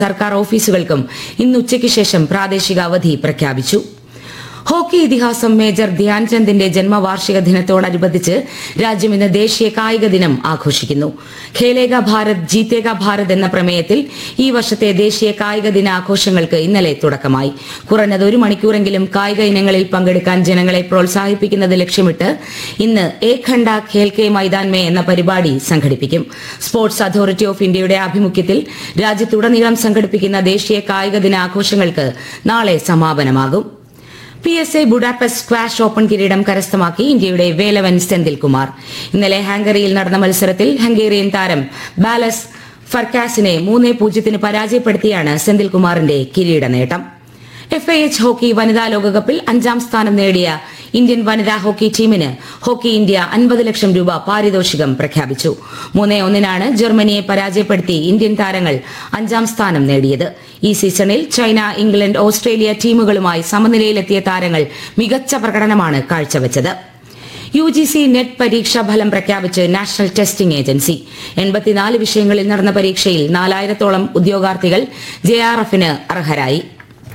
സർക്കാർ ഓഫീസുകൾക്കും ഇന്ന് ഉച്ചയ്ക്ക് ശേഷം പ്രാദേശിക അവധി പ്രഖ്യാപിച്ചു ഹോക്കി ഇതിഹാസം മേജർ ധ്യാൻചന്ദിന്റെ ജന്മവാർഷിക ദിനത്തോടനുബന്ധിച്ച് രാജ്യം ഇന്ന് ദേശീയ കായിക ദിനം ആഘോഷിക്കുന്നു ഖേലേഗ ഭാരത് ജീതേഗ ഭാരത് എന്ന പ്രമേയത്തിൽ ഈ വർഷത്തെ ദേശീയ കായിക ദിനാഘോഷങ്ങൾക്ക് ഇന്നലെ തുടക്കമായി കുറഞ്ഞത് ഒരു മണിക്കൂറെങ്കിലും കായിക ഇനങ്ങളിൽ പങ്കെടുക്കാൻ ജനങ്ങളെ പ്രോത്സാഹിപ്പിക്കുന്നത് ലക്ഷ്യമിട്ട് ഇന്ന് ഏക് ഖണ്ഡ ഖേൽ കെ മൈതാൻ മേ എന്ന പരിപാടി സംഘടിപ്പിക്കും സ്പോർട്സ് അതോറിറ്റി ഓഫ് ഇന്ത്യയുടെ ആഭിമുഖ്യത്തിൽ രാജ്യത്തുടനീളം സംഘടിപ്പിക്കുന്ന ദേശീയ കായിക ദിനാഘോഷങ്ങൾക്ക് നാളെ സമാപനമാകും P S A Budapest squash open കിരീടം കരസ്ഥമാക്കി ഇന്ത്യയുടെ വേലവൻ സെന്തിൽകുമാർ ഇന്നലെ ഹാംഗറിയിൽ നടന്ന മത്സരത്തിൽ ഹംഗേറിയൻ താരം ബാലസ് ഫർക്കാസിനെ മൂന്ന് പൂജ്യത്തിന് പരാജയപ്പെടുത്തിയാണ് സെന്തിൽകുമാറിന്റെ കിരീട നേട്ടം എഫ് ഐ എച്ച് ഹോക്കി വനിതാ ലോകകപ്പിൽ അഞ്ചാം സ്ഥാനം നേടിയ ഇന്ത്യൻ വനിതാ ഹോക്കി ടീമിന് ഹോക്കി ഇന്ത്യ അൻപത് ലക്ഷം രൂപ പാരിതോഷികം പ്രഖ്യാപിച്ചു മൂന്നേ ഒന്നിനാണ് ജർമ്മനിയെ പരാജയപ്പെടുത്തി ഇന്ത്യൻ താരങ്ങൾ അഞ്ചാം സ്ഥാനം നേടിയത് ഈ സീസണിൽ ചൈന ഇംഗ്ലണ്ട് ഓസ്ട്രേലിയ ടീമുകളുമായി സമനിലയിലെത്തിയ താരങ്ങൾ മികച്ച പ്രകടനമാണ് കാഴ്ചവെച്ചത് യു ജി സി നെറ്റ് പരീക്ഷാ ഫലം പ്രഖ്യാപിച്ച് നാഷണൽ ടെസ്റ്റിംഗ് ഏജൻസി എൺപത്തിനാല് വിഷയങ്ങളിൽ നടന്ന പരീക്ഷയിൽ നാലായിരത്തോളം ഉദ്യോഗാർത്ഥികൾ ജെ ആർ എഫിന് അർഹരായി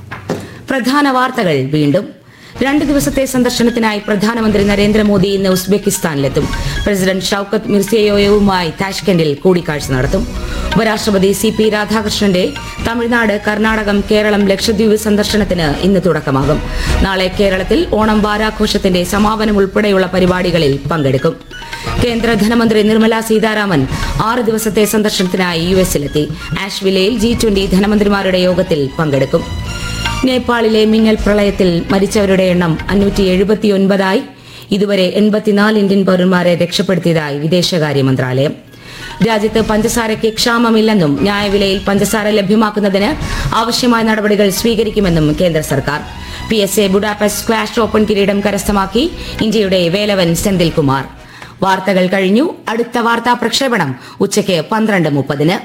പ്രധാന വാർത്തകൾ വീണ്ടും രണ്ട് ദിവസത്തെ സന്ദർശനത്തിനായി പ്രധാനമന്ത്രി നരേന്ദ്രമോദി ഇന്ന് ഉസ്ബെക്കിസ്ഥാനിലെത്തും പ്രസിഡന്റ് ഷൌക്കത്ത് മിർസിയോയവുമായി താഷ്കെൻഡിൽ കൂടിക്കാഴ്ച നടത്തും ഉപരാഷ്ട്രപതി സി പി രാധാകൃഷ്ണന്റെ തമിഴ്നാട് കർണാടകം കേരളം ലക്ഷദ്വീപ് സന്ദർശനത്തിന് ഇന്ന് തുടക്കമാകും നാളെ കേരളത്തിൽ ഓണം വാരാഘോഷത്തിന്റെ സമാപനം ഉൾപ്പെടെയുള്ള പരിപാടികളിൽ പങ്കെടുക്കും കേന്ദ്ര ധനമന്ത്രി നിർമ്മല സീതാരാമൻ ആറ് ദിവസത്തെ സന്ദർശനത്തിനായി യു എസിലെത്തി ആഷ്വിലയിൽ ജി ട്വന്റി ധനമന്ത്രിമാരുടെ യോഗത്തിൽ പങ്കെടുക്കും നേപ്പാളിലെ മിന്നൽ പ്രളയത്തിൽ മരിച്ചവരുടെ എണ്ണം അഞ്ഞൂറ്റി എഴുപത്തിയൊൻപതായി ഇതുവരെ എൺപത്തിനാല് ഇന്ത്യൻ പൌരന്മാരെ രക്ഷപ്പെടുത്തിയതായി വിദേശകാര്യ മന്ത്രാലയം രാജ്യത്ത് പഞ്ചസാരയ്ക്ക് ക്ഷാമമില്ലെന്നും ന്യായവിലയിൽ പഞ്ചസാര ലഭ്യമാക്കുന്നതിന് ആവശ്യമായ നടപടികൾ സ്വീകരിക്കുമെന്നും കേന്ദ്ര സർക്കാർ P S A Budapest squash open കിരീടം കരസ്ഥമാക്കി ഇന്ത്യയുടെ വേലവൻ സെന്തിൽകുമാർ വാർത്തകൾ കഴിഞ്ഞു അടുത്ത വാർത്താ പ്രക്ഷേപണം ഉച്ചയ്ക്ക് പന്ത്രണ്ട് മുപ്പതിന്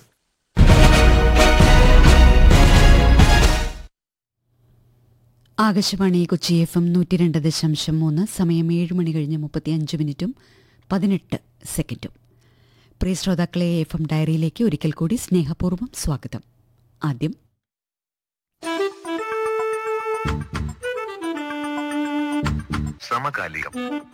ആകാശവാണി കൊച്ചി എഫ് എം നൂറ്റി രണ്ട് ദശാംശം മൂന്ന് സമയം ഏഴ് മണി കഴിഞ്ഞ് മുപ്പത്തിയഞ്ച് മിനിറ്റും പതിനെട്ട് സെക്കൻഡും പ്രിയ ശ്രോതാക്കളെ എഫ് എം ഡയറിയിലേക്ക് ഒരിക്കൽ കൂടി സ്നേഹപൂർവ്വം സ്വാഗതം ആദ്യം സമകാലികം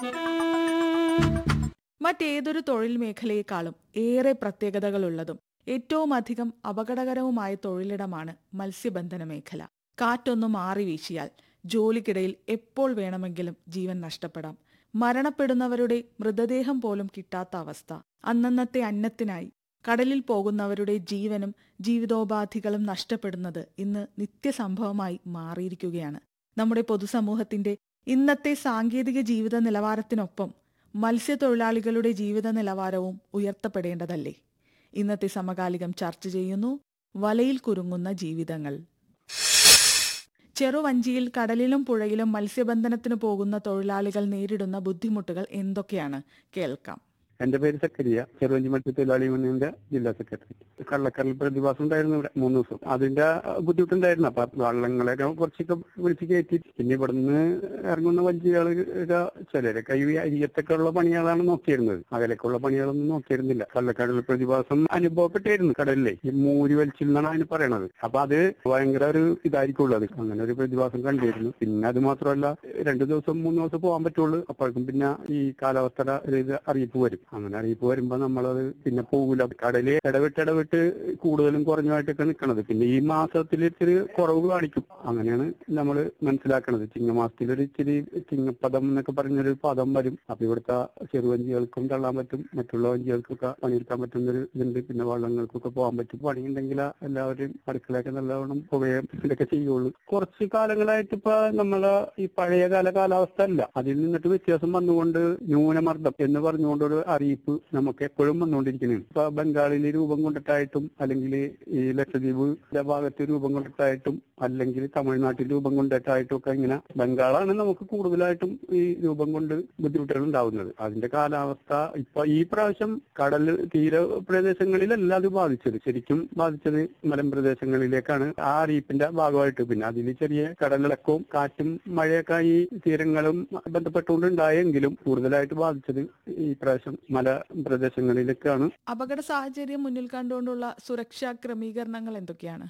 മറ്റേതൊരു തൊഴിൽ മേഖലയെക്കാളും ഏറെ പ്രത്യേകതകളുള്ളതും ഏറ്റവും അധികം അപകടകരവുമായ തൊഴിലിടമാണ് മത്സ്യബന്ധന മേഖല കാറ്റൊന്നു മാറി വീശിയാൽ ജോലിക്കിടയിൽ എപ്പോൾ വേണമെങ്കിലും ജീവൻ നഷ്ടപ്പെടാം മരണപ്പെടുന്നവരുടെ മൃതദേഹം പോലും കിട്ടാത്ത അവസ്ഥ അന്നന്നത്തെ അന്നത്തിനായി കടലിൽ പോകുന്നവരുടെ ജീവനും ജീവിതോപാധികളും നഷ്ടപ്പെടുന്നത് ഇന്ന് നിത്യസംഭവമായി മാറിയിരിക്കുകയാണ് നമ്മുടെ പൊതുസമൂഹത്തിന്റെ ഇന്നത്തെ സാങ്കേതിക ജീവിത നിലവാരത്തിനൊപ്പം മത്സ്യത്തൊഴിലാളികളുടെ ജീവിത നിലവാരവും ഉയർത്തപ്പെടേണ്ടതല്ലേ ഇന്നത്തെ സമകാലികം ചർച്ച ചെയ്യുന്നു വലയിൽ കുരുങ്ങുന്ന ജീവിതങ്ങൾ ചെറുവഞ്ചിയിൽ കടലിലും പുഴയിലും മത്സ്യബന്ധനത്തിന് പോകുന്ന തൊഴിലാളികൾ നേരിടുന്ന ബുദ്ധിമുട്ടുകൾ എന്തൊക്കെയാണ് കേൾക്കാം എന്റെ പേര് സക്കരിയ ചെറുവഞ്ചി മത്സ്യത്തൊഴിലാളി യൂണിയന്റെ ജില്ലാ സെക്രട്ടറി കള്ളക്കടൽ പ്രതിഭാസം ഉണ്ടായിരുന്നു ഇവിടെ മൂന്ന് ദിവസം അതിന്റെ ബുദ്ധിമുട്ടുണ്ടായിരുന്നു അപ്പൊ വള്ളങ്ങളൊക്കെ കുറച്ചൊക്കെ വിളിച്ച് കയറ്റി പിന്നെ ഇവിടുന്ന് ഇറങ്ങുന്ന വഞ്ചികള് ചിലരൊക്കെ ഈ അരിയത്തൊക്കെ ഉള്ള പണികളാണ് നോക്കിയിരുന്നത് അകലൊക്കെയുള്ള പണികളൊന്നും നോക്കിയിരുന്നില്ല കള്ളക്കടൽ പ്രതിഭാസം അനുഭവപ്പെട്ടായിരുന്നു കടലിലെ ഈ മൂരി വലിച്ചിൽ നിന്നാണ് അതിന് പറയണത് അപ്പൊ അത് ഭയങ്കര ഒരു ഇതായിരിക്കുള്ളൂ അത് അങ്ങനെ ഒരു പ്രതിഭാസം കണ്ടിരുന്നു പിന്നെ അത് മാത്രമല്ല രണ്ടു ദിവസം മൂന്ന് ദിവസം പോകാൻ പറ്റുള്ളൂ അപ്പോഴേക്കും പിന്നെ ഈ കാലാവസ്ഥയുടെ ഒരു ഇത് അറിയിപ്പ് വരും അങ്ങനെ അറിയിപ്പ് വരുമ്പോ നമ്മളത് പിന്നെ പോകൂല കടല് ഇടവിട്ട് ഇടവിട്ട് കൂടുതലും കുറഞ്ഞുമായിട്ടൊക്കെ നിൽക്കണത് പിന്നെ ഈ മാസത്തിൽ ഇത്തിരി കുറവ് കാണിക്കും അങ്ങനെയാണ് നമ്മൾ മനസ്സിലാക്കണത് ചിങ്ങമാസത്തിൽ ഒരു ഇച്ചിരി ചിങ്ങപ്പദം എന്നൊക്കെ പറഞ്ഞൊരു പദം വരും അപ്പൊ ഇവിടുത്തെ ചെറുവഞ്ചികൾക്കും തള്ളാൻ പറ്റും മറ്റുള്ള വഞ്ചികൾക്കൊക്കെ പണിയെടുക്കാൻ പറ്റുന്നൊരു ഇതുണ്ട് പിന്നെ വള്ളങ്ങൾക്കൊക്കെ പോകാൻ പറ്റും പണിയുണ്ടെങ്കിൽ എല്ലാവരും അടുക്കളയൊക്കെ നല്ലവണ്ണം പുകയും ഇതൊക്കെ ചെയ്യുള്ളൂ കുറച്ച് കാലങ്ങളായിട്ട് ഇപ്പൊ നമ്മളെ ഈ പഴയ കാല കാലാവസ്ഥ അല്ല അതിൽ നിന്നിട്ട് വ്യത്യാസം വന്നുകൊണ്ട് ന്യൂനമർദ്ദം എന്ന് പറഞ്ഞുകൊണ്ട് ഒരു അറിയിപ്പ് നമുക്ക് എപ്പോഴും വന്നുകൊണ്ടിരിക്കുന്നതാണ് ഇപ്പൊ ബംഗാളിൽ രൂപം കൊണ്ടിട്ടായിട്ടും അല്ലെങ്കിൽ ഈ ലക്ഷദ്വീപ് ഭാഗത്ത് രൂപം കൊണ്ടിട്ടായിട്ടും അല്ലെങ്കിൽ തമിഴ്നാട്ടിൽ രൂപം കൊണ്ടിട്ടായിട്ടും ഒക്കെ ഇങ്ങനെ ബംഗാളാണ് നമുക്ക് കൂടുതലായിട്ടും ഈ രൂപം കൊണ്ട് ബുദ്ധിമുട്ടുകൾ ഉണ്ടാവുന്നത് അതിന്റെ കാലാവസ്ഥ ഇപ്പൊ ഈ പ്രാവശ്യം കടൽ തീരപ്രദേശങ്ങളിലല്ല അത് ബാധിച്ചത് ശരിക്കും ബാധിച്ചത് മലമ്പ്രദേശങ്ങളിലേക്കാണ് ആ അറിയിപ്പിന്റെ ഭാഗമായിട്ട് പിന്നെ അതിൽ ചെറിയ കടലിളക്കവും കാറ്റും മഴയൊക്കെ ഈ തീരങ്ങളും ബന്ധപ്പെട്ടുകൊണ്ടുണ്ടായെങ്കിലും കൂടുതലായിട്ട് ബാധിച്ചത് ഈ പ്രാവശ്യം മല പ്രദേശങ്ങളിലേക്കാണ് അപകട സാഹചര്യം മുന്നിൽ കണ്ടുകൊണ്ടുള്ള സുരക്ഷാ ക്രമീകരണങ്ങൾ എന്തൊക്കെയാണ്